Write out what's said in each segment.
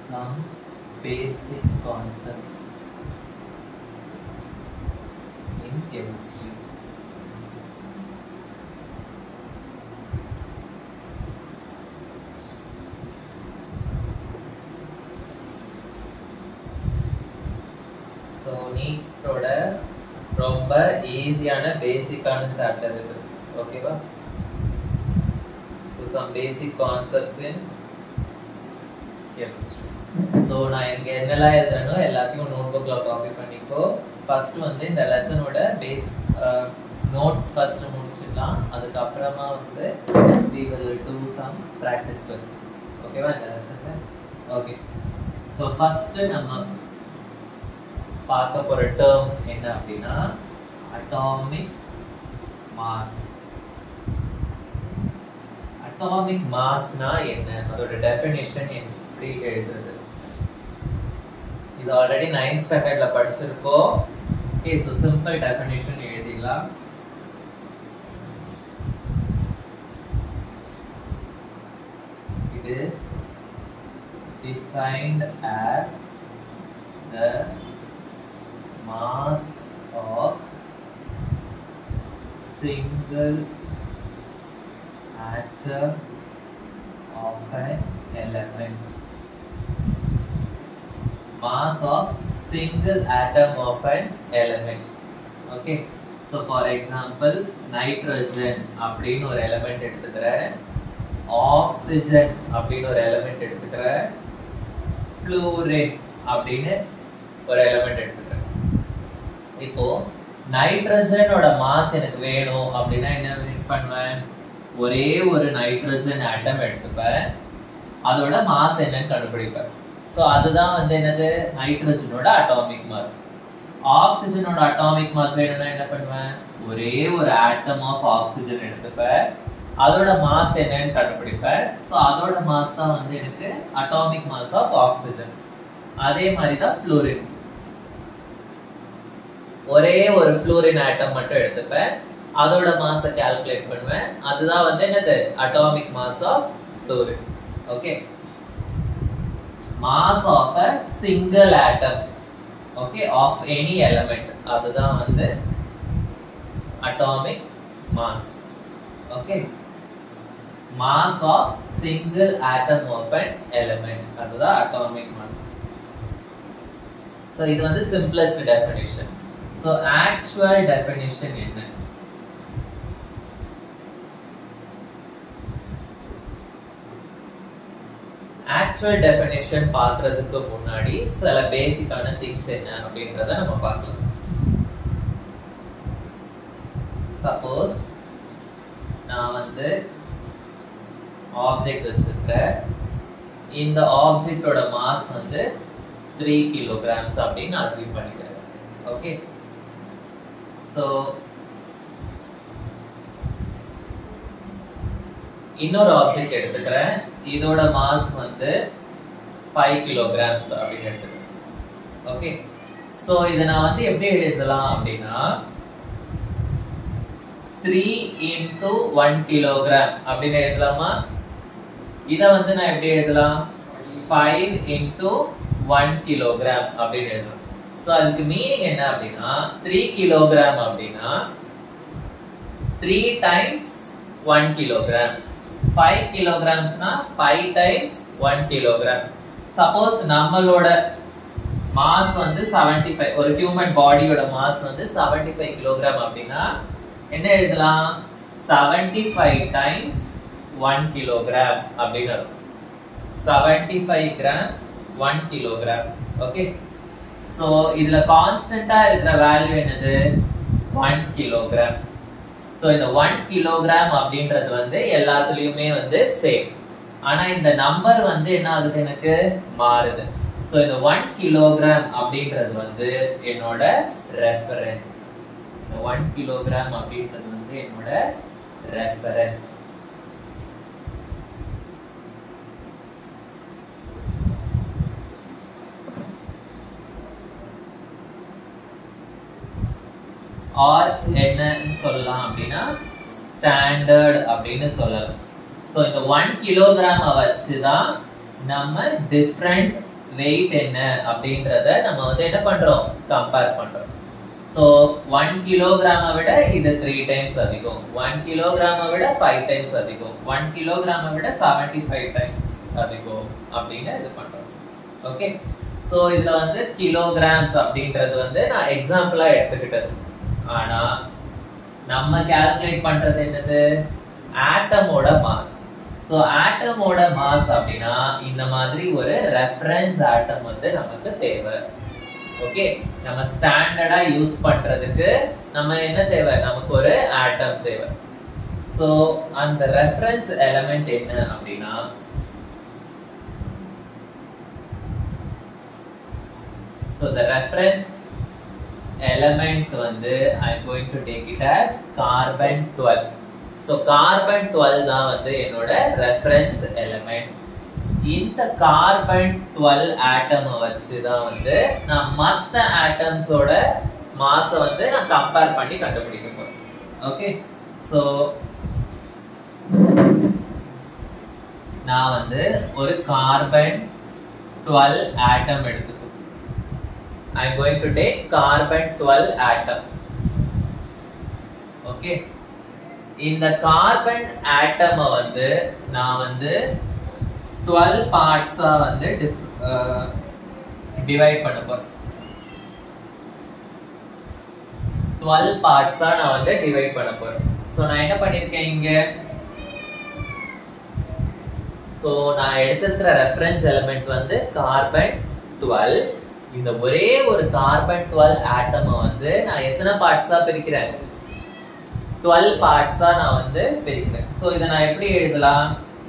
some basic concepts in chemistry. So நீட்டோட ரொம்ப ஈஸியான பேசிக்கான சாப்டர் இது ஓகேவா so some basic concepts in chemistry so நான் இங்கே என்னெல்லாம் எழுதுறேனோ எல்லாத்தையும் நோட் புக்கில் காப்பி பண்ணிக்கோ ஃபர்ஸ்ட் வந்து இந்த லெசனோட பேஸ் நோட்ஸ் ஃபர்ஸ்ட் முடிச்சிடலாம் அதுக்கப்புறமா வந்து we will do some practice questions ஓகேவா இந்த லெசன் ஓகே ஸோ ஃபர்ஸ்ட் நம்ம பார்க்க போற டேர்ம் என்ன அப்படின்னா அட்டாமிக் மாஸ் அட்டாமிக் மாஸ்னா என்ன அதோட டெஃபினேஷன் எப்படி எழுதுறது இது ஆல்ரெடி நைன்த் ஸ்டாண்டர்ட்ல படிச்சிருக்கோம் ஓகே ஸோ சிம்பிள் டெஃபினேஷன் எழுதிடலாம் it is defined as the mass of single atom of an element mass of single atom of an element okay so for example nitrogen அப்படின்னு ஒரு element எடுத்துக்கிறேன் oxygen அப்படின்னு ஒரு element எடுத்துக்கிறேன் fluorine அப்படின்னு ஒரு element எடுத்துக்கிறேன் இப்போ நைட்ரஜனோட மாஸ் எனக்கு வேணும் அப்படின்னா என்ன பண்ணுவேன் ஒரே ஒரு நைட்ரஜன் ஆட்டம் எடுத்துப்பேன் அதோட மாஸ் என்னன்னு கண்டுபிடிப்பேன் ஸோ அதுதான் வந்து என்னது நைட்ரஜனோட அட்டாமிக் மாஸ் ஆக்சிஜனோட அட்டாமிக் மாஸ் வேணும்னா என்ன பண்ணுவேன் ஒரே ஒரு ஆட்டம் ஆஃப் ஆக்சிஜன் எடுத்துப்பேன் அதோட மாஸ் என்னன்னு கண்டுபிடிப்பேன் ஸோ அதோட மாஸ் தான் வந்து எனக்கு அட்டாமிக் மாஸ் ஆஃப் ஆக்சிஜன் அதே மாதிரி தான் ஃப்ளூரின் ஒரே ஒரு ஃப்ளூரின் ஆட்டம் மட்டும் எடுத்துப்பேன் அதோட மாஸை கால்குலேட் பண்ணுவேன் அதுதான் வந்து என்னது atomic mass of fluorine okay mass of a single atom okay of any element அதுதான் வந்து atomic mass okay mass of single atom of an element அதுதான் அட்டாமிக் மாஸ் ஸோ இது வந்து simplest definition so actual definition என்ன actual definition பார்க்கறதுக்கு முன்னாடி சில பேசிக்கான திங்ஸ் என்ன அப்படின்றத நம்ம பார்க்கலாம் சப்போஸ் நான் வந்து ஆப்ஜெக்ட் வச்சிருக்கேன் இந்த ஆப்ஜெக்டோட மாஸ் வந்து த்ரீ கிலோகிராம்ஸ் அப்படின்னு அசீவ் பண்ணிக்கிறேன் ஓகே ஸோ இன்னொரு ஆப்ஜெக்ட் எடுத்துக்கிறேன் இதோட மாஸ் வந்து ஃபைவ் கிலோகிராம்ஸ் அப்படின்னு எடுத்துக்கிறேன் ஓகே ஸோ இதை நான் வந்து எப்படி எழுதலாம் அப்படின்னா த்ரீ இன்டூ ஒன் கிலோகிராம் அப்படின்னு எழுதலாமா இதை வந்து நான் எப்படி எழுதலாம் ஃபைவ் இன்டூ ஒன் கிலோகிராம் அப்படின்னு எழுதலாம் ஸோ அதுக்கு மீனிங் என்ன அப்படின்னா த்ரீ கிலோகிராம் அப்படின்னா three times one kilogram five கிலோகிராம்ஸ்னா five times one kilogram suppose நம்மளோட மாஸ் வந்து செவன்டி ஃபைவ் ஒரு ஹியூமன் பாடியோட மாஸ் வந்து செவன்டி ஃபைவ் கிலோகிராம் அப்படின்னா என்ன எழுதலாம் seventy five times one kilogram அப்படின்னு இருக்கும் seventy five grams one kilogram okay so இதுல கான்ஸ்டன்டா இருக்கிற வேல்யூ என்னது ஒன் கிலோகிராம் ஸோ இந்த ஒன் கிலோகிராம் அப்படின்றது வந்து எல்லாத்துலயுமே வந்து சேம் ஆனா இந்த நம்பர் வந்து என்ன ஆகுது எனக்கு மாறுது ஸோ இந்த ஒன் கிலோகிராம் அப்படின்றது வந்து என்னோட ரெஃபரன்ஸ் இந்த ஒன் கிலோகிராம் அப்படின்றது வந்து என்னோட ரெஃபரன்ஸ் ஆர் என்னன்னு சொல்லலாம் அப்படின்னா ஸ்டாண்டர்ட் அப்படின்னு சொல்லலாம் ஸோ இந்த ஒன் கிலோகிராம வச்சு தான் நம்ம டிஃப்ரெண்ட் வெயிட் என்ன அப்படின்றத நம்ம வந்து என்ன பண்றோம் கம்பேர் பண்றோம் ஸோ ஒன் கிலோகிராமை விட இது த்ரீ டைம்ஸ் அதிகம் ஒன் கிலோகிராமை விட ஃபைவ் டைம்ஸ் அதிகம் ஒன் கிலோகிராமை விட செவன்டி ஃபைவ் டைம்ஸ் அதிகம் அப்படின்னு இது பண்றோம் ஓகே ஸோ இதுல வந்து கிலோகிராம்ஸ் அப்படின்றது வந்து நான் எக்ஸாம்பிளா எடுத்துக்கிட்டது ஆனா நம்ம கால்குலேட் பண்றது என்னது ஆட்டமோட மாஸ் ஸோ ஆட்டமோட மாஸ் அப்படின்னா இந்த மாதிரி ஒரு ரெஃபரன்ஸ் ஆட்டம் வந்து நமக்கு தேவை ஓகே நம்ம ஸ்டாண்டர்டா யூஸ் பண்றதுக்கு நம்ம என்ன தேவை நமக்கு ஒரு ஆட்டம் தேவை ஸோ அந்த ரெஃபரன்ஸ் எலமெண்ட் என்ன அப்படின்னா ஸோ த ரெஃபரன்ஸ் எலமெண்ட் வந்து I am going to take it as carbon twelve so carbon twelve தான் வந்து என்னோட ரெஃபரன்ஸ் எலமெண்ட் இந்த கார்பன் டுவெல் ஆட்டமை வச்சு தான் வந்து நான் மற்ற ஆட்டம்ஸோட மாஸை வந்து நான் கம்பேர் பண்ணி கண்டுபிடிக்க போறேன் ஓகே ஸோ நான் வந்து ஒரு கார்பன் டுவெல் ஆட்டம் எடுத்துக்கோ I'm going to take carbon 12 atom. Okay. இந்த கார்பன் ஆட்டமை வந்து நான் வந்து 12 பார்ட்ஸா வந்து டிவைட் பண்ண போறேன் 12 பார்ட்ஸா நான் வந்து டிவைட் பண்ண போறேன் சோ நான் என்ன பண்ணிருக்கேன் இங்க சோ நான் எடுத்திருக்கிற ரெஃபரன்ஸ் எலிமெண்ட் வந்து கார்பன் 12 இந்த ஒரே ஒரு கார்பன் டுவெல் ஆட்டமை வந்து நான் எத்தனை பார்ட்ஸா பிரிக்கிறேன் டுவெல் பார்ட்ஸா நான் வந்து பிரிக்கிறேன் ஸோ இதை நான் எப்படி எழுதலாம்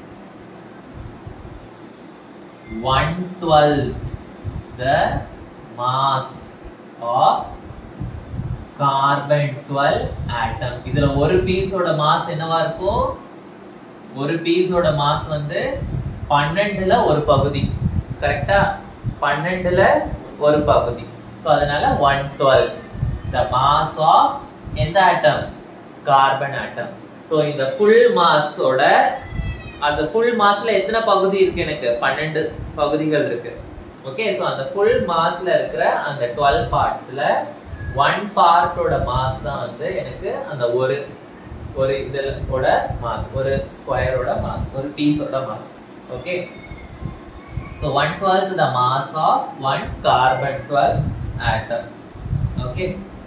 one twelve the mass of carbon twelve atom இதுல ஒரு பீஸோட மாஸ் என்னவா இருக்கும் ஒரு பீஸோட மாஸ் வந்து பன்னெண்டுல ஒரு பகுதி கரெக்டா பன்னெண்டுல ஒரு பகுதி ஸோ அதனால one twelve the mass of எந்த ஆட்டம் கார்பன் ஆட்டம் ஸோ இந்த ஃபுல் மாஸோட அந்த ஃபுல் மாஸ்ல எத்தனை பகுதி இருக்கு எனக்கு பன்னெண்டு பகுதிகள் இருக்கு ஓகே ஸோ அந்த ஃபுல் மாஸ்ல இருக்கிற அந்த டுவெல் பார்ட்ஸ்ல ஒன் பார்ட்டோட மாஸ் தான் வந்து எனக்கு அந்த ஒரு ஒரு இதோட மாஸ் ஒரு ஸ்கொயரோட மாஸ் ஒரு பீஸோட mass okay So 1 12th the mass of one carbon 12 atom. Okay.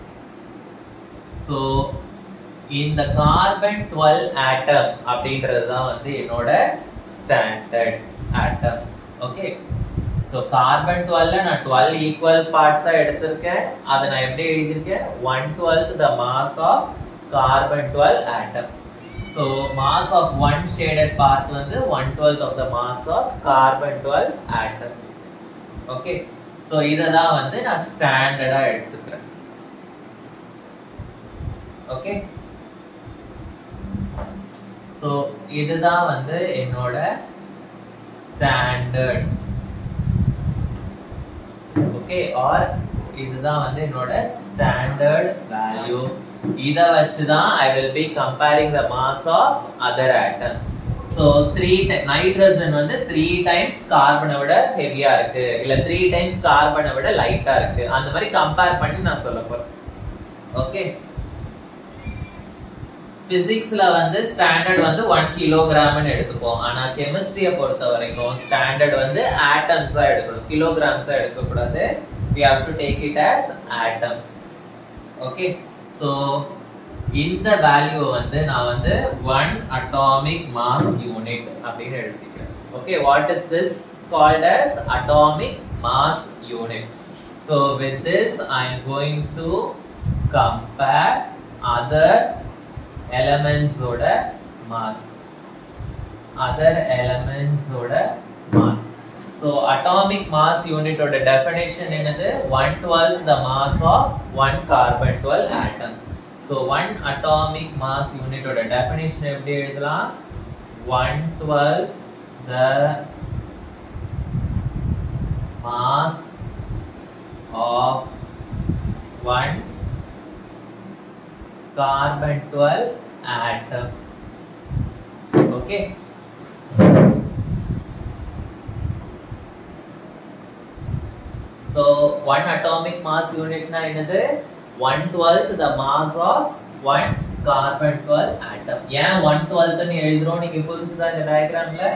So இந்த கார்பன் 12 ஆட்டம் அப்படின்றது தான் வந்து என்னோட standard atom okay so carbon டுவெல்ல நான் டுவெல் ஈக்குவல் பார்ட்ஸா எடுத்திருக்கேன் அதை நான் எப்படி எழுதியிருக்கேன் one twelfth the mass of carbon twelve atom So mass of one shaded part வந்து one twelfth of the mass of carbon 12 atom. Okay. So இதை தான் வந்து நான் ஸ்டாண்டர்டா எடுத்துக்கிறேன். Okay. So இதுதான் வந்து என்னோட ஸ்டாண்டர்ட் ஓகே ஆர் இதுதான் வந்து என்னோட ஸ்டாண்டர்ட் வேல்யூ இத வச்சு தான் I will be comparing the mass of other atoms so three nitrogen வந்து த்ரீ டைம்ஸ் கார்பனை விட ஹெவியா இருக்கு இல்ல த்ரீ டைம்ஸ் கார்பனை விட லைட்டா இருக்கு அந்த மாதிரி கம்பேர் பண்ணி நான் சொல்ல போறேன் ஓகே பிசிக்ஸ்ல வந்து ஸ்டாண்டர்ட் வந்து ஒன் கிலோகிராம்னு எடுத்துப்போம் ஆனா கெமிஸ்ட்ரியை பொறுத்த வரைக்கும் ஸ்டாண்டர்ட் வந்து ஆட்டம்ஸ் தான் எடுக்கணும் கிலோகிராம்ஸ் தான் எடுக்கக்கூடாது we have to take it as atoms okay so இந்த வேல்யூ வந்து நான் வந்து ஒன் அட்டாமிக் மாஸ் யூனிட் அப்படின்னு எழுதிக்கிறேன் okay what is this called as atomic mass unit so with this I am going to compare other எலமெண்ட்ஸோட mass other எலமெண்ட்ஸோட mass so atomic mass யூனிட்டோட definition என்னது one twelve the mass of one carbon twelve atoms so one atomic mass யூனிட்டோட definition எப்படி எழுதலாம் one twelve the mass of one carbon 12 atom okay so one atomic mass யூனிட்னா என்னது one twelfth the mass of one carbon twelve atom ஏன் one டுவெல்த்னு எழுதுறோம் நீங்க புரிஞ்சுதா இந்த டயக்ராம்ல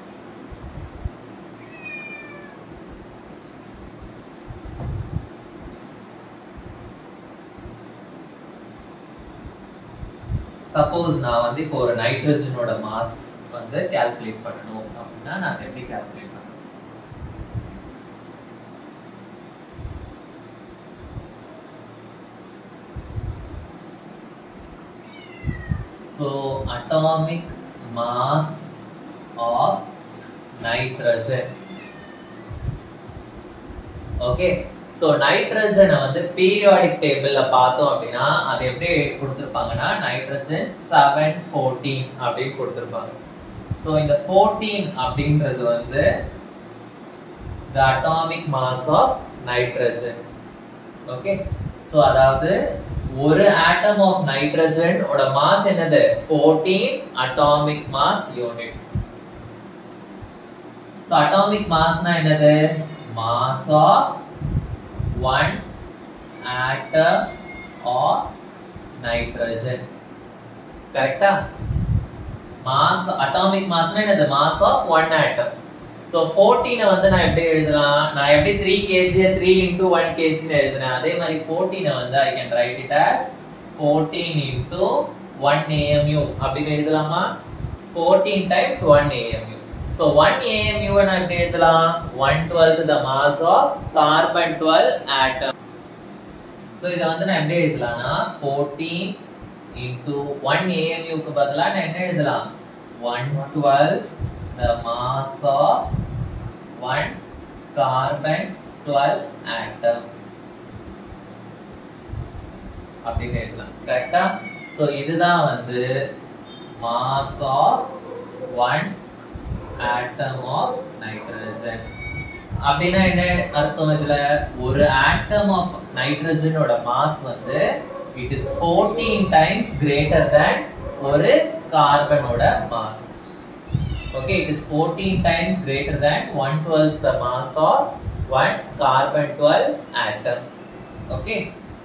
சப்போஸ் நான் வந்து இப்போ ஒரு நைட்ரஜனோட மாஸ் வந்து கால்குலேட் பண்ணணும் அப்படின்னா நான் எப்படி கால்குலேட் பண்ணணும் So atomic mass of nitrogen. Okay so நைட்ரஜனை வந்து பீரியாடிக் டேபிள்ல பார்த்தோம் அப்படின்னா அது எப்படி கொடுத்துருப்பாங்கன்னா நைட்ரஜன் செவன் ஃபோர்டீன் அப்படின்னு கொடுத்துருப்பாங்க ஸோ இந்த ஃபோர்டீன் அப்படின்றது வந்து the atomic mass of nitrogen okay so அதாவது ஒரு ஆட்டம் ஆஃப் நைட்ரஜன் ஓட மாஸ் என்னது 14 atomic mass unit so atomic மாஸ்னா என்னது mass of one atom of nitrogen கரெக்டா மாஸ் அட்டாமிக் மாஸ்னா என்னது mass of one atom so ஃபோர்டீனை வந்து நான் எப்படி எழுதலாம் நான் எப்படி த்ரீ கேஜியை த்ரீ இன்டூ ஒன் கேஜின்னு எழுதுனேன் அதே மாதிரி ஃபோர்டீனை வந்து I can write it as fourteen into one AMU அப்படின்னு எழுதலாமா fourteen times one AMU so one AMU நான் எப்படி எழுதலாம் one twelfth the mass of carbon twelve atom so இதை வந்து நான் எப்படி எழுதலாம்னா ஃபோர்டீன் இன்டூ ஒன் ஏஎம்யூக்கு பதிலாக நான் என்ன எழுதலாம் one twelve the mass of one carbon 12 atom அப்படின்னு எழுதலாம் கரெக்டா சோ இதுதான் வந்து mass of one atom of nitrogen அப்படின்னா என்ன அர்த்தம் இதுல ஒரு ஆட்டம் ஆஃப் நைட்ரஜனோட மாஸ் வந்து it is 14 times greater than ஒரு கார்பனோட mass okay it is 14 times greater than 1 12th the mass of one carbon 12 atom okay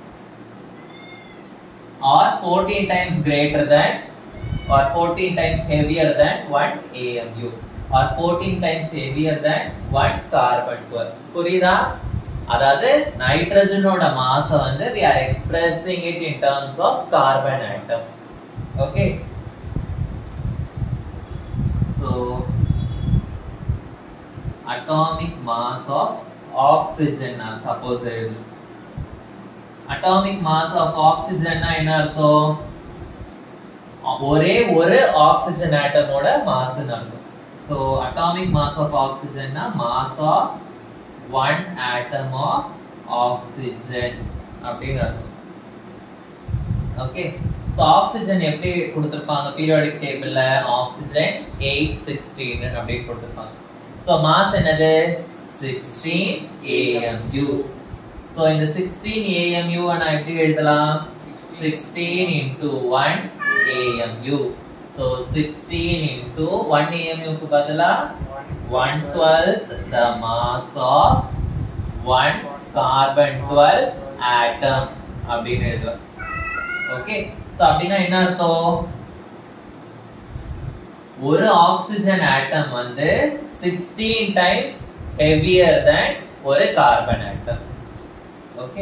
or 14 times greater than or 14 times heavier than 1 AMU or 14 times heavier than 1 carbon 12 புரியுதா அதாவது நைட்ரஜனோட மாஸ வந்து we are expressing it in terms of carbon atom okay so atomic mass of oxygen நான் suppose எழுது atomic mass of oxygen என்ன அர்த்தம் ஒரே ஒரு oxygen ஆட்டமோட மாஸ் அர்த்தம் so atomic mass of oxygen னா mass of one atom of oxygen அப்படின்னு அர்த்தம் ஓகே ஸோ ஆக்சிஜன் எப்படி கொடுத்துருப்பாங்க பீரியாடிக் டேபிள்ல ஆக்சிஜன் எயிட் சிக்ஸ்டீன் அப்படின்னு கொடுத்துருப்பாங்க ஸோ மாஸ் என்னது சிக்ஸ்டீன் ஏஎம்யூ ஸோ இந்த சிக்ஸ்டீன் ஏஎம்யூ நான் எப்படி எழுதலாம் sixteen into one AMU so sixteen into one ஏஎம்யூக்கு பதிலா one twelfth the mass of one carbon twelve atom அப்படின்னு எழுதுவேன் ஓகே சோ அப்படின்னா என்ன அர்த்தம் ஒரு ஆக்சிஜன் ஆட்டம் வந்து 16 டைம்ஸ் ஹெவியர் than ஒரு கார்பன் ஆட்டம் ஓகே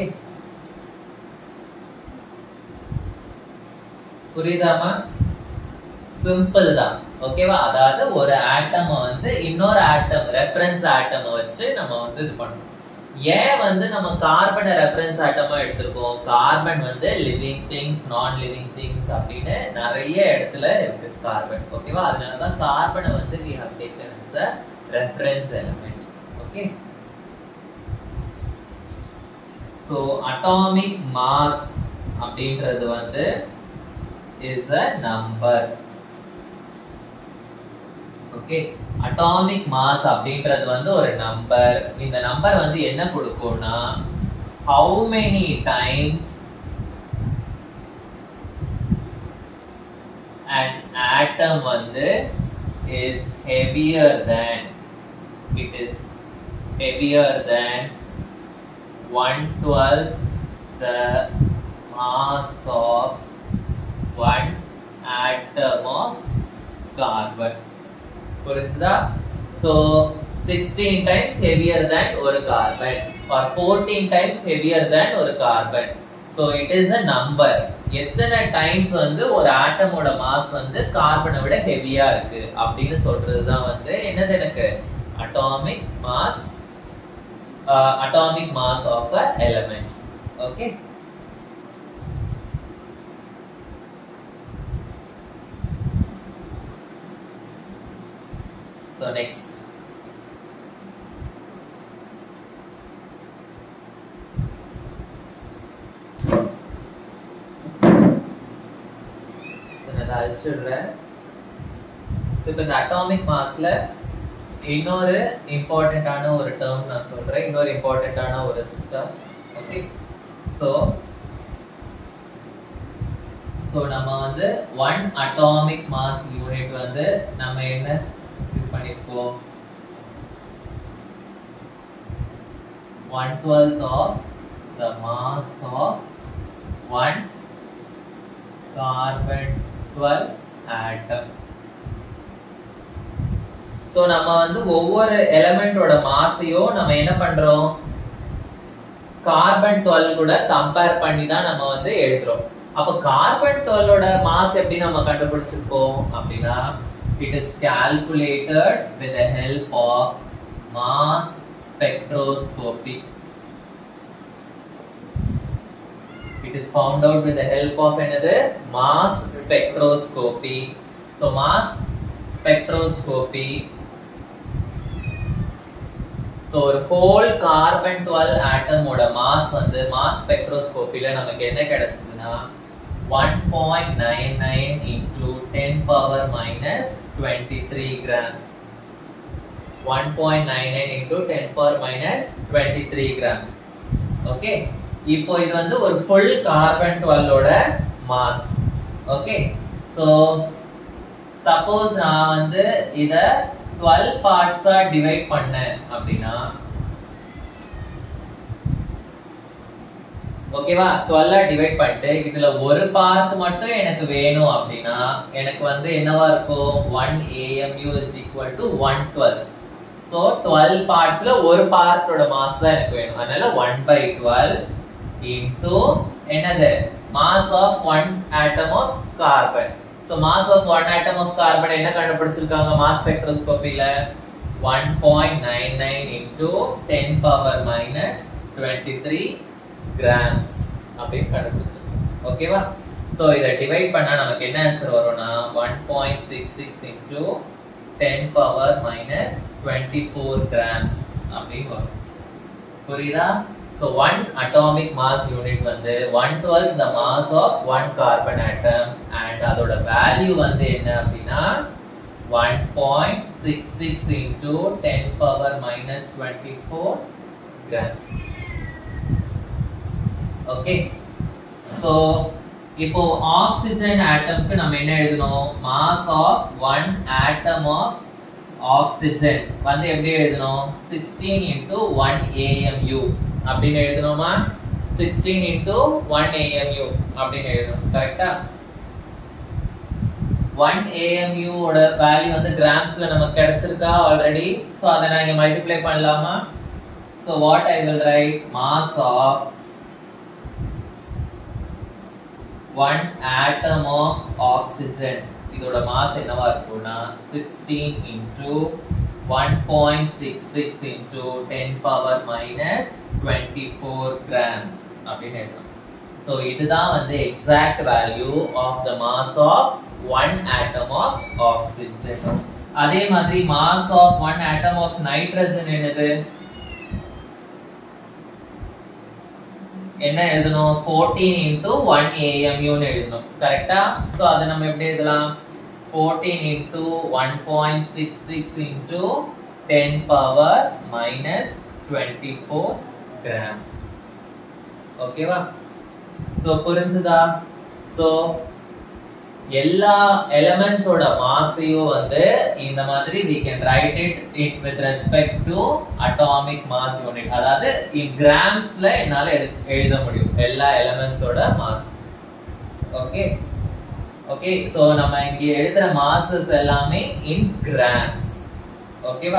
புரியுதாமா சிம்பிள் தான் ஓகேவா அதாவது ஒரு ஆட்டம் வந்து இன்னொரு ஆட்டம் ரெஃபரன்ஸ் ஆட்டம் வச்சு நம்ம வந்து இது பண்ணணும் ஏன் வந்து நம்ம கார்பனை ரெஃபரன்ஸ் ஆட்டமா எடுத்திருக்கோம் கார்பன் வந்து லிவிங் திங்ஸ் நான் லிவிங் திங்ஸ் அப்படின்னு நிறைய இடத்துல இருக்கு கார்பன் ஓகேவா அதனால தான் கார்பனை வந்து we have taken as a reference element okay so atomic mass அப்படின்றது வந்து is a number okay atomic mass அப்படின்றது வந்து ஒரு நம்பர் இந்த நம்பர் வந்து என்ன கொடுக்கும்னா how many times an atom வந்து is heavier than it is heavier than one twelve the mass of one atom of carbon புரிஞ்சுதா so sixteen times heavier than ஒரு carbon or fourteen times heavier than ஒரு carbon so it is a number எத்தனை times வந்து ஒரு ஆட்டமோட mass வந்து கார்பனை விட ஹெவியா இருக்கு அப்படின்னு சொல்றது தான் வந்து என்னது எனக்கு atomic mass atomic mass of a element okay So next. So நான் அதை அழிச்சிடுறேன் ஸோ இப்போ இந்த அட்டாமிக் மாஸ்ல இன்னொரு இம்பார்ட்டண்ட்டான ஒரு டேர்ம் நான் சொல்றேன் இன்னொரு இம்பார்ட்டண்ட்டான ஒரு ஸ்டப் ஓகே ஸோ ஸோ நம்ம வந்து ஒன் அட்டாமிக் மாஸ் யூனிட் வந்து நம்ம என்ன இது பண்ணிருக்கோம் one twelfth of the mass of one carbon twelve atom so நம்ம வந்து ஒவ்வொரு எலமெண்டோட மாசையும் நம்ம என்ன பண்றோம் கார்பன் டுவெல் கூட கம்பேர் பண்ணி தான் நம்ம வந்து எழுதுறோம் அப்ப கார்பன் டுவெல்லோட மாஸ் எப்படி நம்ம கண்டுபிடிச்சிருக்கோம் அப்படின்னா it is calculated with the help of mass spectroscopy it is found out with the help of another mass spectroscopy so mass spectroscopy so ஒரு ஹோல் கார்பன் டுவெல் ஆட்டமோட மாஸ் வந்து மாஸ் ஸ்பெக்ட்ரோஸ்கோப்பில நமக்கு என்ன கிடைச்சதுன்னா one point nine nine into ten power minus twenty three grams one point nine nine into ten power minus twenty three grams okay இப்போ இது வந்து ஒரு ஃபுல் கார்பன் டுவெல்லோட மாஸ் ஓகே ஸோ சப்போஸ் நான் வந்து இத டுவெல் பார்ட்ஸா டிவைட் பண்ணேன் அப்படின்னா ஓகேவா டுவெல்லா டிவைட் பண்ணிட்டு இதுல ஒரு பார்ட் மட்டும் எனக்கு வேணும் அப்படின்னா எனக்கு வந்து என்னவா இருக்கும் one AMU is equal to one twelve so twelve பார்ட்ஸ்ல ஒரு பார்ட்டோட மாஸ் தான் எனக்கு வேணும் அதனால ஒன் பை டுவெல் இன்டூ என்னது mass of one atom of carbon so mass of one atom of carbon என்ன கண்டுபிடிச்சிருக்காங்க மாஸ் ஸ்பெக்ட்ரோஸ்கோப்பில one point nine nine into ten power minus twenty three grams அப்படின்னு கண்டுபிடிச்சிருக்கோம் ஓகேவா ஸோ இதை டிவைட் பண்ணா நமக்கு என்ன ஆன்சர் வரும்னா one point six six into ten power minus twenty four grams அப்படின்னு வரும் புரியுதா so one atomic mass unit வந்து one twelve the mass of one carbon atom and அதோட வேல்யூ வந்து என்ன அப்படின்னா one point six six into ten power minus twenty four grams okay so இப்போ oxygen ஆட்டம்க்கு நம்ம என்ன எழுதணும் mass of one atom of oxygen வந்து எப்படி எழுதணும் சிக்ஸ்டீன் இன்டூ ஒன் ஏஎம்யூ அப்படின்னு எழுதணுமா சிக்ஸ்டீன் இன்டூ ஒன் ஏஎம்யூ அப்படின்னு எழுதணும் கரெக்டா ஒன் ஏஎம்யூ ஓட வேல்யூ வந்து கிராம்ஸ்ல நமக்கு கிடைச்சிருக்கா ஆல்ரெடி ஸோ அதை நான் இங்க மல்டிப்ளை பண்ணலாமா so what I will write mass of one atom of oxygen இதோட மாஸ் என்னவா இருக்கும்னா sixteen into one point six six into ten power minus twenty four grams அப்படின்னு எழுதணும் ஸோ இதுதான் வந்து exact value of the mass of one atom of oxygen அதே மாதிரி mass of one atom of nitrogen என்னது என்ன எழுதணும் ஃபோர்டீன் இன்டூ ஒன் ஏஎம்யூன்னு எழுதணும் கரெக்டா ஸோ அதை நம்ம எப்படி எழுதலாம் fourteen into one point six six into ten power minus twenty four grams ஓகேவா ஸோ புரிஞ்சுதா ஸோ எல்லா எலிமெண்ட்ஸோட மாஸையும் வந்து இந்த மாதிரி we can write it it with respect to atomic mass unit அதாவது கிராம்ஸ்ல என்னால எழு- எழுத முடியும் எல்லா எலிமெண்ட்ஸோட மாஸ் ஓகே ஓகே சோ நம்ம இங்க எழுதுற மாசஸ் எல்லாமே இன் கிராம்ஸ் ஓகேவா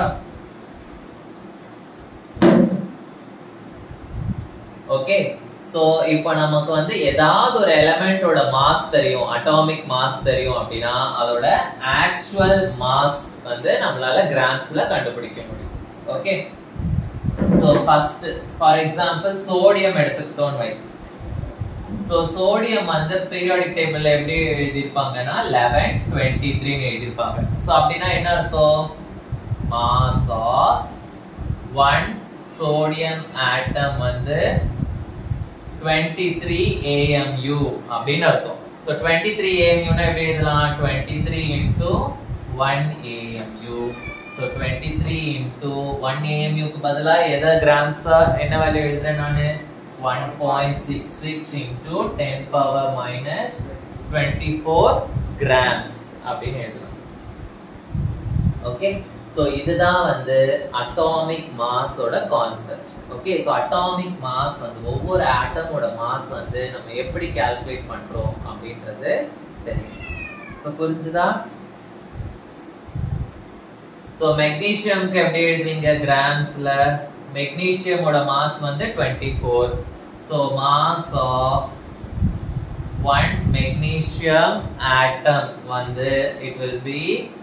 ஓகே சோ இப்போ நமக்கு வந்து ஏதாவது ஒரு எலிமெண்டோட மாஸ் தெரியும் அட்டாமிக் மாஸ் தெரியும் அப்படின்னா அதோட ஆக்சுவல் மாஸ் வந்து நம்மளால கிராம்ஸ்ல கண்டுபிடிக்க முடியும் okay so first for example sodium எடுத்துக்கிட்டோம்னு வை சோ சோடியம் வந்து பீரியாடிக் டேபிள்ல எப்படி எழுதியிருப்பாங்கன்னா லெவன் டுவெண்ட்டி த்ரீன்னு எழுதியிருப்பாங்க சோ அப்படின்னா என்ன அர்த்தம் mass of one sodium atom வந்து 23 AMU அப்படின்னு அர்த்தம் சோ 23 AMU னா எப்படி எழுதலாம் 23 into 1 AMU so 23 into 1 AMU க்கு பதிலா எதை கிராம்ஸ் என்ன வேல்யூ எழுதுறேன் நானு 1.66 into 10 power minus 24 grams அப்படின்னு எழுதலாம் ஓகே சோ இதுதான் வந்து அட்டாமிக் மாஸோட concept okay so atomic mass வந்து ஒவ்வொரு ஆட்டமோட மாஸ் வந்து நம்ம எப்படி கால்குலேட் பண்றோம் அப்படின்றது தெரியும் சோ புரிஞ்சுதா சோ மெக்னீசியம்க்கு எப்படி எழுதுவீங்க கிராம்ஸ்ல மெக்னீசியமோட மாஸ் வந்து 24 so mass of one magnesium atom வந்து it will be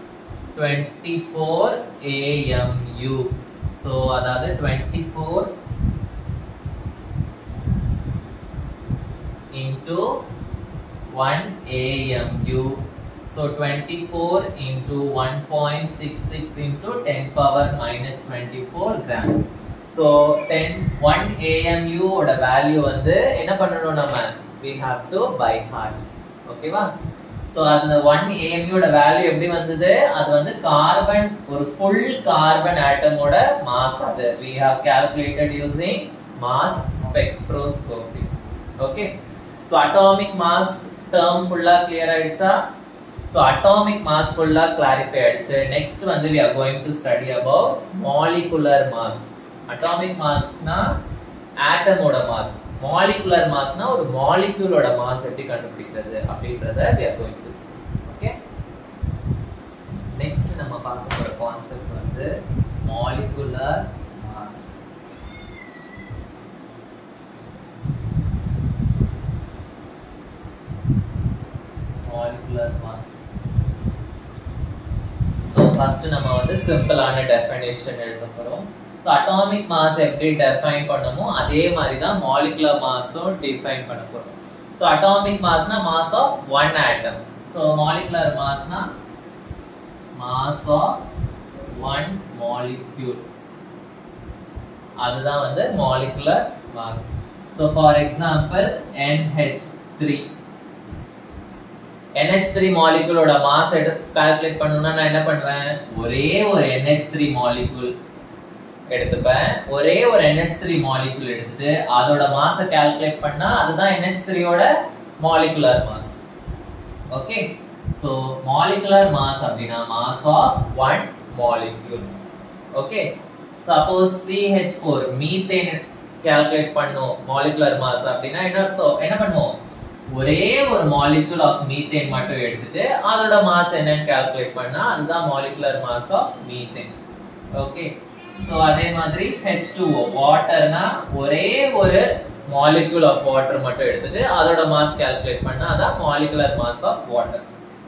24 AMU so அதாவது 24 into 1 AMU so 24 into 1.66 into 10 power minus 24 grams so 10 1 AMU ஓட வேல்யூ வந்து என்ன பண்ணணும் நம்ம we have to by heart ஓகேவா சோ அந்த 1 AMU ஓட வேல்யூ எப்படி வந்தது அது வந்து கார்பன் ஒரு ஃபுல் கார்பன் ஆட்டமோட மாஸ் அது we have calculated using mass spectroscopy okay so atomic mass term ஃபுல்லா clear ஆயிடுச்சா so atomic mass ஃபுல்லா clarify ஆயிடுச்சு next வந்து we are going to study about molecular mass atomic massனா ஆட்டமோட மாஸ் மாலிகுலர் மாஸ்னா ஒரு மாலிக்யூலோட மாஸ் எப்படி கண்டுபிடிக்கிறது அப்படின்றத we are going to see okay next நம்ம பார்க்க போற கான்செப்ட் வந்து molecular mass molecular mass so first நம்ம வந்து சிம்பிளான டெஃபினேஷன் எழுத போறோம் ஸோ அட்டாமிக் மாஸ் எப்படி டெஃபைன் பண்ணமோ அதே மாதிரி தான் மாலிகுலர் மாஸும் டிஃபைன் பண்ண போறோம் ஸோ அட்டாமிக் மாஸ்னா mass of one atom so molecular மாஸ்னா மாஸ் ஆஃப் ஒன் மாலிக்யூல் அதுதான் வந்து molecular mass so for example NH3 NH3 மாலிகுலோட மாஸ் எடுத்து கால்குலேட் பண்ணணும்னா நான் என்ன பண்ணுவேன் ஒரே ஒரு NH3 மாலிகுல் எடுத்துப்பேன் ஒரே ஒரு NH3 மாலிகுல் எடுத்துட்டு அதோட மாஸ கால்குலேட் பண்ணா அதுதான் NH3 ஓட molecular mass okay so molecular mass அப்படின்னா mass of one molecule okay suppose CH4 methane calculate பண்ணும் மாலிகுலர் மாஸ் அப்படின்னா என்ன அர்த்தம் என்ன பண்ணுவோம் ஒரே ஒரு மாலிகுல் ஆஃப் மீத்தேன் மட்டும் எடுத்துட்டு அதோட மாஸ் என்னன்னு கால்குலேட் பண்ணா அதுதான் molecular mass of methane okay so அதே மாதிரி H2O வாட்டர்னா ஒரே ஒரு மாலிகுல் ஆஃப் வாட்டர் மட்டும் எடுத்துட்டு அதோட மாஸ் கால்குலேட் பண்ணா அதான் molecular mass of water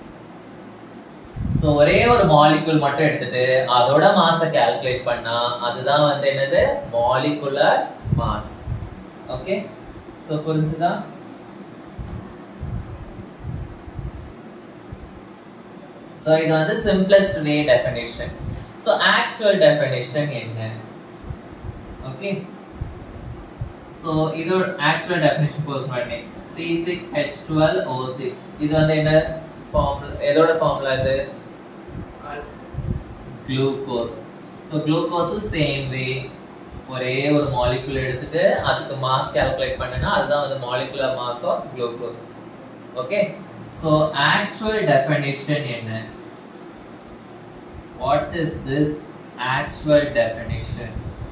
so ஒரே ஒரு மாலிகுல் மட்டும் எடுத்துட்டு அதோட மாஸ கால்குலேட் பண்ணா அதுதான் வந்து என்னது மாலிகுலர் மாஸ் ஓகே சோ புரிஞ்சுதா சோ இது வந்து simplest way definition so actual definition என்ன ஓகே சோ இது ஆக்சுவல் டெஃபினிஷன் போதும் நெக்ஸ்ட் C6H12O6 இது வந்து என்ன ஃபார்முலா எதோட ஃபார்முலா இது குளுக்கோஸ் ஸோ குளுக்கோஸும் சேம் வே ஒரே ஒரு மாலிகுல் எடுத்துட்டு அதுக்கு மாஸ் கால்குலேட் பண்ணனா அதுதான் வந்து molecular mass of glucose okay so actual definition என்ன what is this actual definition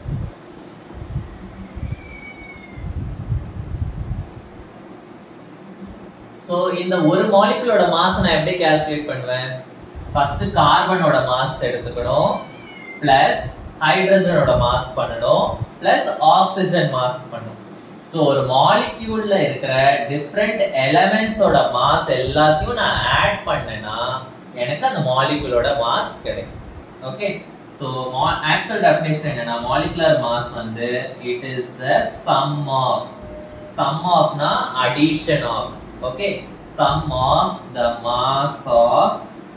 so இந்த ஒரு மாலிகுலோட மாஸ் நான் எப்படி கால்குலேட் பண்ணுவேன் ஃபர்ஸ்ட் கார்பனோட மாஸ் எடுத்துக்கணும் பிளஸ் ஹைட்ரஜனோட மாஸ் பண்ணணும் பிளஸ் ஆக்சிஜன் மாஸ் பண்ணணும் ஸோ ஒரு மாலிக்யூல்ல இருக்கிற டிஃப்ரெண்ட் எலமெண்ட்ஸோட மாஸ் எல்லாத்தையும் நான் ஆட் பண்ணேன்னா எனக்கு அந்த மாலிகுலோட மாஸ் கிடைக்கும் ஓகே ஸோ ஆக்சுவல் டெஃபினேஷன் என்னன்னா மாலிகுலர் மாஸ் வந்து it is the sum of sum ஆஃப்னா addition of okay sum of the mass of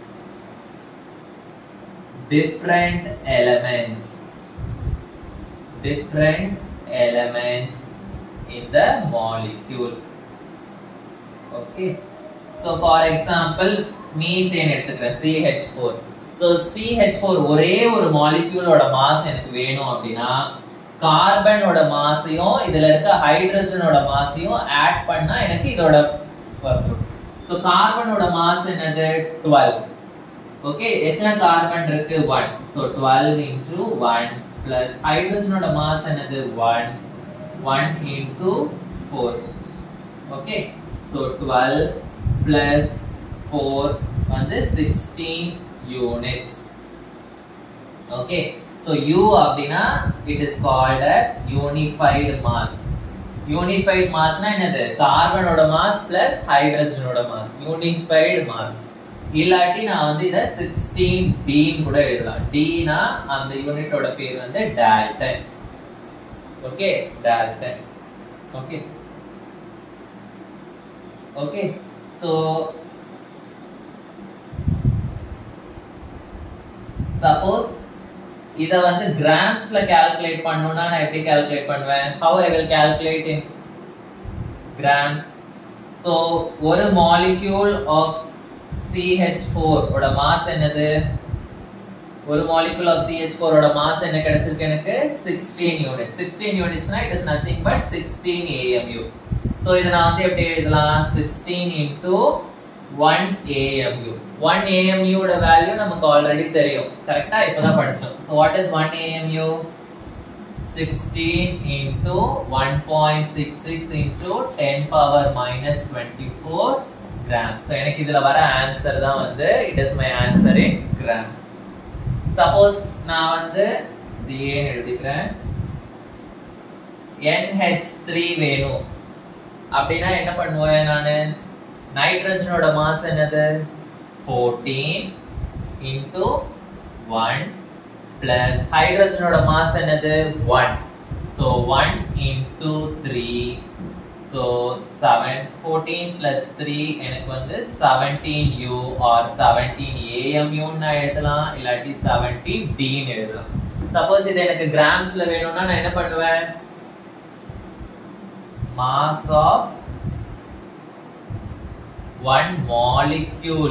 different elements different elements in the molecule okay so for example methane எடுத்துக்கிறேன் CH4 so CH4 ஒரே ஒரு மாலிக்யூலோட mass எனக்கு வேணும் அப்படின்னா கார்பனோட மாஸையும் இதுல இருக்க ஹைட்ரஜனோட மாஸையும் ஆட் பண்ணா எனக்கு இதோட வந்துடும் ஸோ கார்பனோட மாஸ் என்னது டுவெல் ஓகே எத்தனை கார்பன் இருக்கு one so twelve into one plus ஹைட்ரஜனோட மாஸ் என்னது one one into four okay so twelve plus four வந்து sixteen units okay so you அப்படின்னா it is called as unified mass unified மாஸ்னா என்னது கார்பனோட mass plus ஹைட்ரஜனோட mass unified mass இல்லாட்டி நான் வந்து இத 16 டீன் கூட எழுதலாம் டீனா அந்த யூனிட்டோட பேர் வந்து Dalton okay Dalton okay okay so suppose இத வந்து கிராம்ஸ்ல கால்குலேட் பண்ணனும்னா நான் எப்படி கால்குலேட் பண்ணுவேன் how I will calculate in grams so ஒரு மாலிக்யூல் ஆஃப் CH4 ஓட மாஸ் என்னது ஒரு மாலிக்யூல் ஆஃப் CH4 ஓட மாஸ் என்ன கிடைச்சிருக்கு எனக்கு 16 யூனிட் 16 யூனிட்ஸ்னா it is nothing but 16 AMU so இத நான் வந்து எப்படி எழுதலாம் 16 into 1 AMU 1 AMU ஓட வேல்யூ நமக்கு ஆல்ரெடி தெரியும் கரெக்ட்டா இப்போதான் படிச்சோம் so what is 1 AMU 16 into 1.66 into 10 power minus 24 grams. So எனக்கு இதுல வர ஆன்சர் தான் வந்து it is my answer in grams. Suppose நான் வந்து இது ஏன் எழுதிக்கிறேன் NH3 வேணும் அப்படின்னா என்ன பண்ணுவேன் நானு நைட்ரஜனோட மாஸ் என்னது 14 into 1 plus ஹைட்ரஜனோட மாஸ் என்னது 1 so 1 into 3 so 7 14 plus 3 எனக்கு வந்து 17 u or 17 amu நான் எழுதலாம் இல்லாட்டி 17 d ன்னு எழுதலாம் சப்போஸ் இது எனக்கு கிராம்ஸ்ல வேணும்னா நான் என்ன பண்ணுவேன் mass of one molecule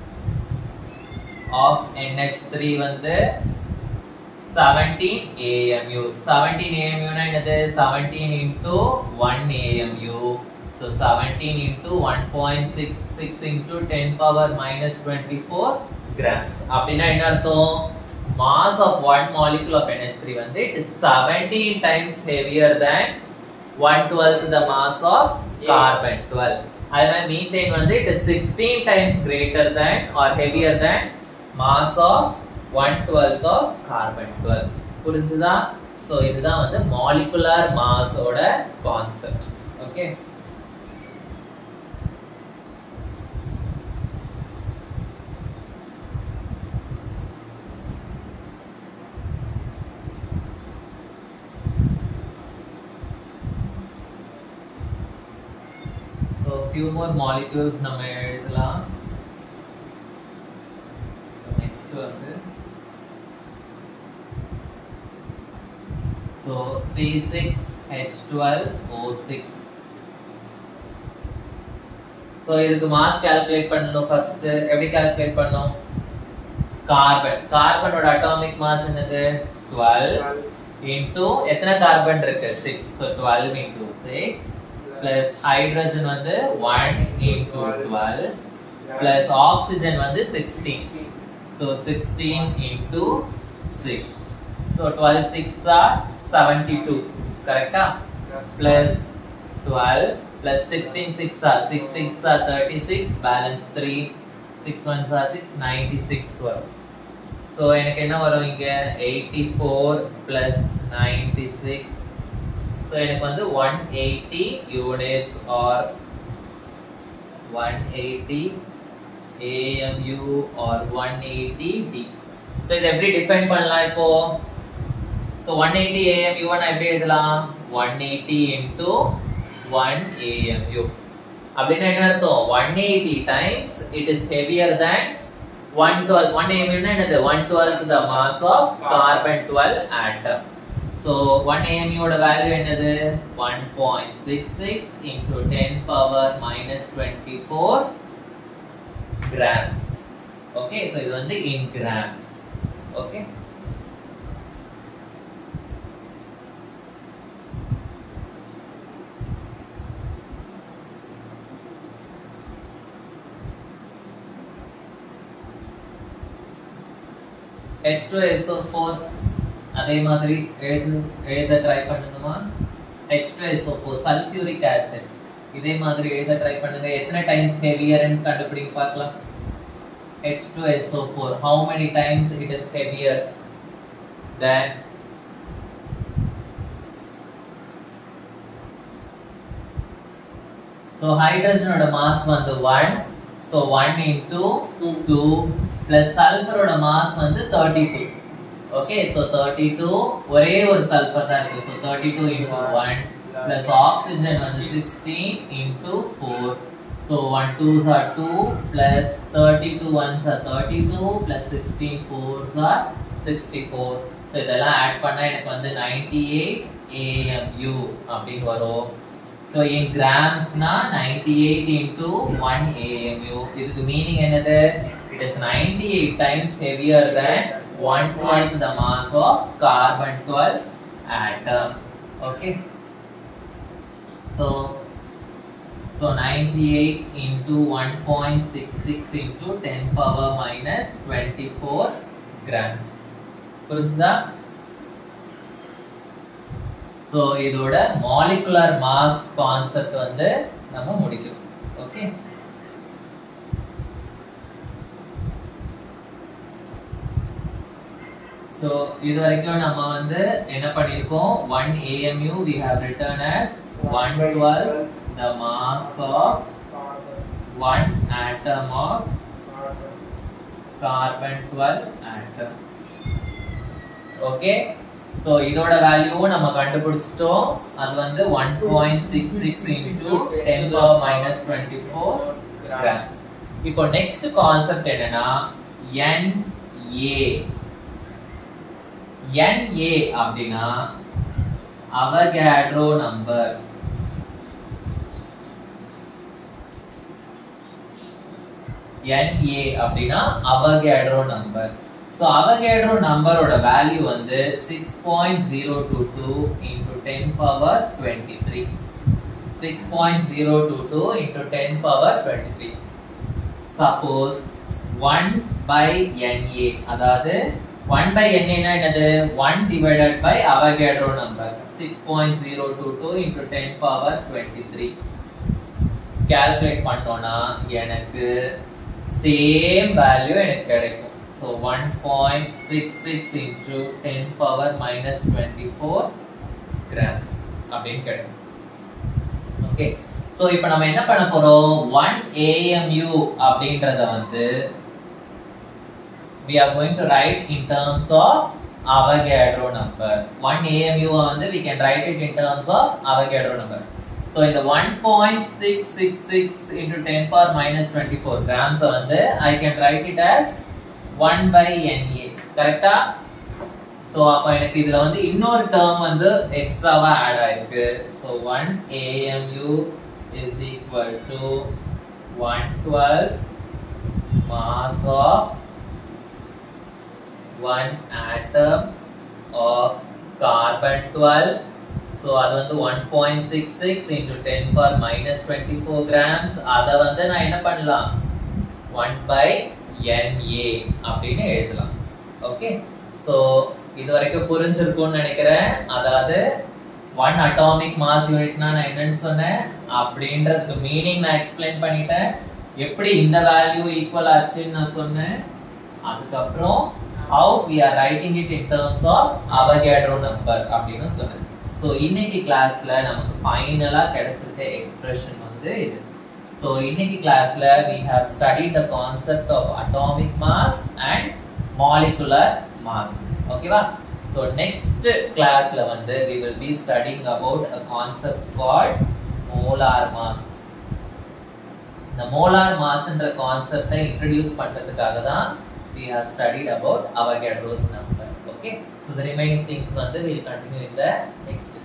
of NH3 வந்து 17 AMU 17 AMU னா என்னது 17 into 1 AMU so 17 into 1.66 into 10 power minus 24 grams அப்படின்னா என்ன அர்த்தம் mass of one molecule of NH3 வந்து it is 17 times heavier than 1 12th the mass of carbon 12 அதனால methane வந்து it is 16 times greater than or heavier than mass of 1 12th of carbon 12 புரிஞ்சுதா so இதுதான் வந்து molecular mass ஓட concept okay so few more molecules நம்ம எழுதலாம் next வந்து So C6H12O6 So இதுக்கு மாஸ் கால்குலேட் பண்ணனும் ஃபர்ஸ்ட் எப்படி கால்குலேட் பண்ணனும் கார்பன் கார்பனோட அட்டாமிக் மாஸ் என்னது 12 into எத்தனை கார்பன் இருக்கு 6 so 12 into 6 plus ஹைட்ரஜன் வந்து 1 into 12 plus oxygen வந்து 16 so 16 into 6 so 12 6 are 72 correct ah? plus 12 plus 16 6 are 6 6 are 36 balance 3 6 1 are 6 96 வரும் ஸோ எனக்கு என்ன வரும் இங்க 84 plus 96 ஸோ எனக்கு வந்து 180 units or 180 AMU or 180 D so இதை எப்படி டிஃபைன் பண்ணலாம் இப்போ ஸோ 180 AMU நான் எப்படி எழுதலாம் 180 into 1 AMU அப்படின்னா என்ன அர்த்தம் 180 times it is heavier than 112 1 AMU னா என்னது 112 the mass of carbon 12 atom so 1 AMU ஓட வேல்யூ என்னது 1.66 into 10 power minus 24 grams okay so இது வந்து in grams okay H2SO4 அதே மாதிரி எழுது எழுத ட்ரை பண்ணுங்கம்மா H2SO4 சல்ஃபியூரிக் ஆசிட் இதே மாதிரி எழுத ட்ரை பண்ணுங்க எத்தனை டைம்ஸ் ஹெவியர்னு கண்டுபிடிங்க பார்க்கலாம் H2SO4 how many times it is heavier than so ஹைட்ரஜனோட மாஸ் வந்து 1 so 1 into 2 plus சல்ஃபரோட மாஸ் வந்து 32 ஓகே so 32 ஒரே ஒரு சல்ஃபர் தான் இருக்கு so 32 into 1 plus oxygen வந்து 16 into 4 so 1 2s are 2 plus 32 ones are 32 plus 16 fours are 64 so இதெல்லாம் ஆட் பண்ணா எனக்கு வந்து 98 AMU அப்படின்னு வரும் so in grams னா 98 into 1 AMU இதுக்கு மீனிங் என்னது it is 98 times heavier than 112 the mass of carbon 12 atom okay so so 98 into 1.66 into 10 power minus 24 grams புரிஞ்சுதா ஸோ இதோட மாலிகுலர் மாஸ் கான்செப்ட் வந்து நம்ம முடிக்கிறோம் ஓகே ஸோ இது வரைக்கும் நம்ம வந்து என்ன பண்ணியிருக்கோம் one AMU we have written as one twelve the mass of one atom of carbon twelve atom okay so இதோட வேல்யூவும் நம்ம கண்டுபிடிச்சிட்டோம் அது வந்து ஒன் point six six into ten power minus twenty four கிராம்ஸ் இப்போ நெக்ஸ்ட் கான்செப்ட் என்னன்னா NA NA அப்படின்னா அவகேட்ரோ நம்பர் NA அப்படின்னா அவகேட்ரோ நம்பர் ஸோ அவகேட்ரோ நம்பரோட வேல்யூ வந்து six point zero two two into ten power twenty three six point zero two two into ten power twenty three suppose one by NA அதாவது one by என்ஏனா என்னது one divided by Avogadro number six point zero two two into ten power twenty three calculate பண்ணோம்னா எனக்கு same value எனக்கு கிடைக்கும் so one point six six into ten power minus twenty four grams அப்படின்னு கிடைக்கும் okay so இப்போ நம்ம என்ன பண்ண போறோம் ஒன் ஏஎம்யூ அப்படின்றத வந்து we are going to write in terms of Avogadro number. 1 AMU வந்து we can write it in terms of Avogadro number. So இந்த 1.666 into 10 power minus 24 grams வந்து I can write it as 1 by NA. கரெக்டா? So அப்போ எனக்கு இதுல வந்து இன்னொரு term வந்து எக்ஸ்ட்ராவா ஆட் ஆயிருக்கு so one AMU is equal to one twelve mass of one atom of carbon 12 so அது வந்து 1.66 into 10 power minus 24 grams அத வந்து நான் என்ன பண்ணலாம் ஒன் பை என்ஏ அப்படின்னு எழுதலாம் ஓகே ஸோ இது வரைக்கும் புரிஞ்சிருக்கும்னு நினைக்கிறேன் அதாவது ஒன் அட்டாமிக் மாஸ் யூனிட்னா நான் என்னன்னு சொன்னேன் அப்படின்றதுக்கு மீனிங் நான் எக்ஸ்பிளைன் பண்ணிட்டேன் எப்படி இந்த வேல்யூ ஈக்குவல் ஆச்சுன்னு நான் சொன்னேன் அதுக்கப்புறம் how we are writing it in terms of Avogadro number அப்படின்னு சொன்னேன் ஸோ இன்னைக்கு கிளாஸ்ல நமக்கு ஃபைனலா கிடைச்சிருக்க எக்ஸ்பிரஷன் வந்து இது ஸோ இன்னைக்கு கிளாஸ்ல we have studied the concept of atomic mass and molecular mass ஓகேவா ஸோ நெக்ஸ்ட் கிளாஸ்ல வந்து we will be studying about a concept called molar mass இந்த மோலார் மாஸ்ன்ற கான்செப்டை இன்ட்ரடியூஸ் பண்றதுக்காக தான் we have studied about Avogadro's number okay so the remaining things வந்து we'll continue in the next